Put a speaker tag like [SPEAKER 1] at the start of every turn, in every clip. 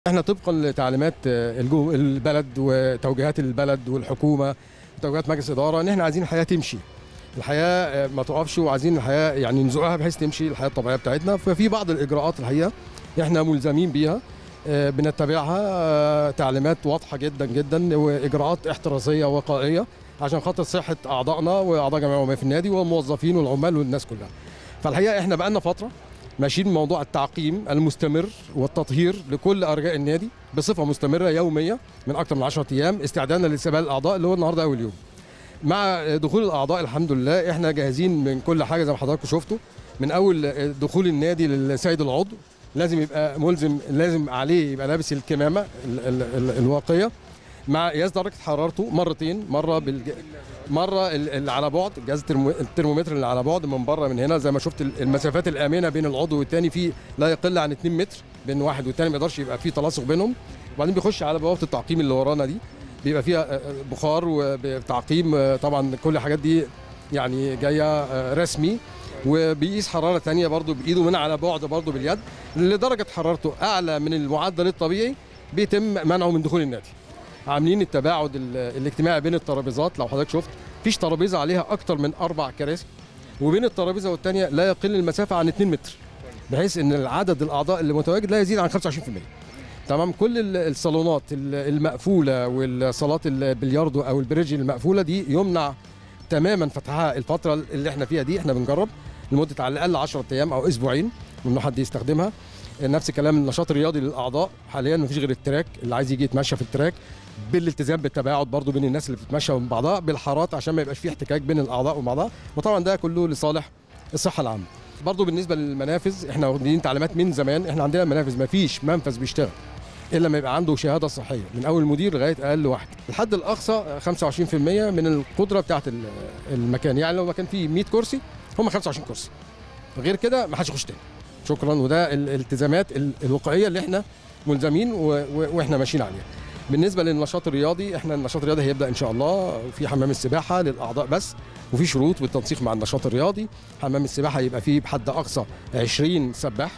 [SPEAKER 1] احنا طبقا لتعليمات الجو- البلد وتوجيهات البلد والحكومه وتوجيهات مجلس الاداره ان احنا عايزين الحياه تمشي الحياه ما تقفش وعايزين الحياه يعني نزقها بحيث تمشي الحياه الطبيعيه بتاعتنا ففي بعض الاجراءات الحقيقه احنا ملزمين بيها آه، بنتبعها آه، تعليمات واضحه جدا جدا واجراءات احترازيه وقائيه عشان خاطر صحه اعضائنا واعضاء جمعيه العموميه في النادي والموظفين والعمال والناس كلها فالحقيقه احنا بقالنا فتره ماشيين موضوع التعقيم المستمر والتطهير لكل ارجاء النادي بصفه مستمره يوميه من اكثر من 10 ايام استعدادا لاستقبال الاعضاء اللي هو النهارده اول يوم. مع دخول الاعضاء الحمد لله احنا جاهزين من كل حاجه زي ما حضراتكم شفتوا من اول دخول النادي للسيد العضو لازم يبقى ملزم لازم عليه يبقى لابس الكمامه ال ال ال الواقيه مع قياس درجه حرارته مرتين مره بالج... مره ال- اللي على بعد جهاز الترمو- الترمومتر اللي على بعد من بره من هنا زي ما شفت ال- المسافات الامنه بين العضو والتاني في لا يقل عن 2 متر بين واحد والتاني ما يقدرش يبقى في تلاصق بينهم وبعدين بيخش على بوابه التعقيم اللي ورانا دي بيبقى فيها آه، آه، بخار وتعقيم آه، طبعا كل الحاجات دي يعني جايه آه، رسمي وبيقيس حراره تانية برضو بايده من على بعد برضو باليد لدرجه حرارته اعلى من المعدل الطبيعي بيتم منعه من دخول النادي عاملين التباعد ال- الاجتماعي بين الترابيزات لو حضرتك شفت مفيش ترابيزه عليها اكتر من اربع كراسي وبين الترابيزه والثانيه لا يقل المسافه عن 2 متر بحيث ان العدد الاعضاء اللي متواجد لا يزيد عن 25% تمام كل ال- الصالونات ال- المقفوله والصالات البلياردو او البريدج المقفوله دي يمنع تماما فتحها الفتره اللي احنا فيها دي احنا بنجرب لمده على الاقل 10 ايام او اسبوعين انه حد يستخدمها نفس الكلام النشاط الرياضي للاعضاء حاليا مفيش غير التراك اللي عايز يجي يتمشى في التراك بالالتزام بالتباعد برضو بين الناس اللي بتتمشى من بعضها بالحارات عشان ما يبقاش فيه احتكاك بين الاعضاء وبعضها وطبعا ده كله لصالح الصحه العامه برضو بالنسبه للمنافذ احنا واخدين تعليمات من زمان احنا عندنا منافذ ما فيش منفذ بيشتغل الا لما يبقى عنده شهاده صحيه من اول مدير لغايه اقل واحد الحد الاقصى 25% من القدره بتاعه ال- المكان يعني لو مكان فيه 100 كرسي هم 25 كرسي غير كده ما حدش يخش تاني شكرا وده ال- الالتزامات ال- الوقائيه اللي احنا ملزمين و- و- واحنا ماشيين عليها بالنسبه للنشاط الرياضي احنا النشاط الرياضي هيبدا ان شاء الله في حمام السباحه للاعضاء بس وفي شروط بالتنسيق مع النشاط الرياضي حمام السباحه يبقى فيه بحد اقصى 20 سباح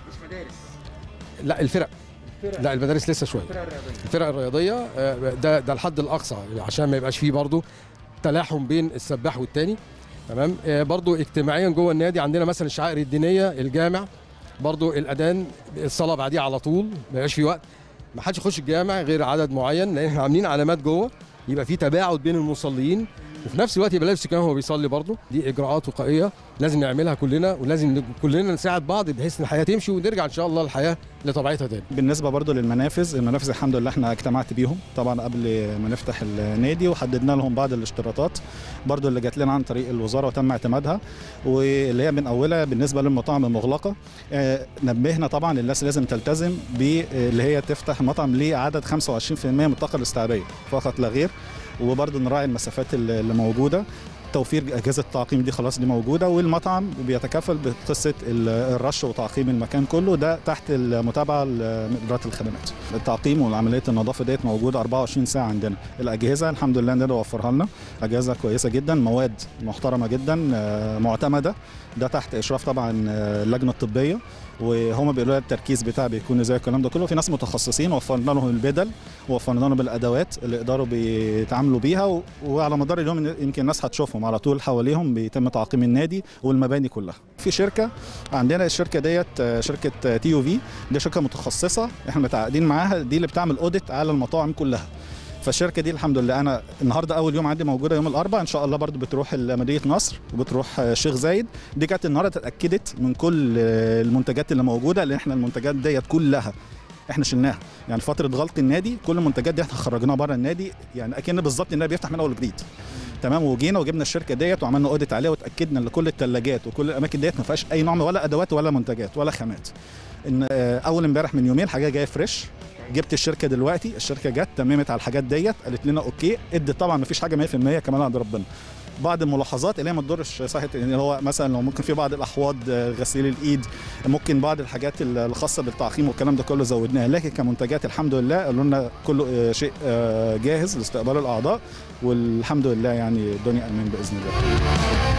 [SPEAKER 1] لا الفرق لا المدارس لسه شويه الفرق الرياضيه آه، ده ده الحد الاقصى عشان ما يبقاش فيه برضو تلاحم بين السباح والتاني تمام آه، برضو اجتماعيا جوه النادي عندنا مثلا الشعائر الدينيه الجامع برضو الاذان الصلاه بعديه على طول ما يبقاش في وقت ما حدش يخش الجامع غير عدد معين لان احنا عاملين علامات جوه يبقى في تباعد بين المصلين وفي نفس الوقت يبقى لابس كمان هو بيصلي برضه دي اجراءات وقائيه لازم نعملها كلنا ولازم ن- كلنا نساعد بعض بحيث ان الحياه تمشي ونرجع ان شاء الله الحياه لطبيعتها تاني
[SPEAKER 2] بالنسبه برضو للمنافذ المنافذ الحمد لله احنا اجتمعت بيهم طبعا قبل ما نفتح النادي وحددنا لهم بعض الاشتراطات برضو اللي جات لنا عن طريق الوزاره وتم اعتمادها واللي هي من اولها بالنسبه للمطاعم المغلقه آه، نبهنا طبعا الناس لازم تلتزم باللي هي تفتح مطعم ليه عدد 25% من الطاقه الاستيعابيه فقط لا غير وبرضو نراعي المسافات اللي اللي موجوده توفير اجهزه التعقيم دي خلاص دي موجوده والمطعم بيتكفل بقصه ال- الرش وتعقيم المكان كله ده تحت المتابعه لاداره الخدمات التعقيم وعمليه النظافه ديت موجوده 24 ساعه عندنا الاجهزه الحمد لله نقدر نوفرها لنا اجهزه كويسه جدا مواد محترمه جدا آه، معتمده ده تحت اشراف طبعا آه، اللجنه الطبيه وهم بيقولوا لنا التركيز بتاع بيكون ازاي الكلام ده كله في ناس متخصصين وفرنا لهم البدل ووفرنا لهم الادوات اللي يقدروا بيتعاملوا بيها و- وعلى مدار اليوم يمكن الناس هتشوفهم على طول حواليهم بيتم تعقيم النادي والمباني كلها في شركه عندنا الشركه ديت آه، شركه تي يو في دي شركه متخصصه احنا متعاقدين معاها دي اللي بتعمل اوديت على المطاعم كلها فالشركه دي الحمد لله انا النهارده اول يوم عندي موجوده يوم الاربعاء ان شاء الله برضو بتروح مدينه نصر وبتروح الشيخ زايد دي كانت النهارده اتاكدت من كل المنتجات اللي موجوده لان احنا المنتجات ديت كلها احنا شلناها يعني فتره غلق النادي كل المنتجات دي احنا خرجناها بره النادي يعني اكن بالظبط النادي بيفتح من اول وجديد تمام وجينا وجبنا الشركه ديت وعملنا اوديت عليها وتاكدنا ان كل الثلاجات وكل الاماكن ديت ما فيهاش اي نوع من ولا ادوات ولا منتجات ولا خامات ان آه، اول امبارح من يومين حاجه جايه فريش جبت الشركه دلوقتي الشركه جت تممت على الحاجات ديت قالت لنا اوكي ادت طبعا ما فيش حاجه 100% كمان عند ربنا بعض الملاحظات اللي هي ما تضرش صحه يعني هو مثلا لو ممكن في بعض الاحواض آه، غسيل الايد ممكن بعض الحاجات الخاصه بالتعقيم والكلام ده كله زودناها لكن كمنتجات الحمد لله قالوا لنا كله آه، شيء آه، جاهز لاستقبال الاعضاء والحمد لله يعني الدنيا امان باذن الله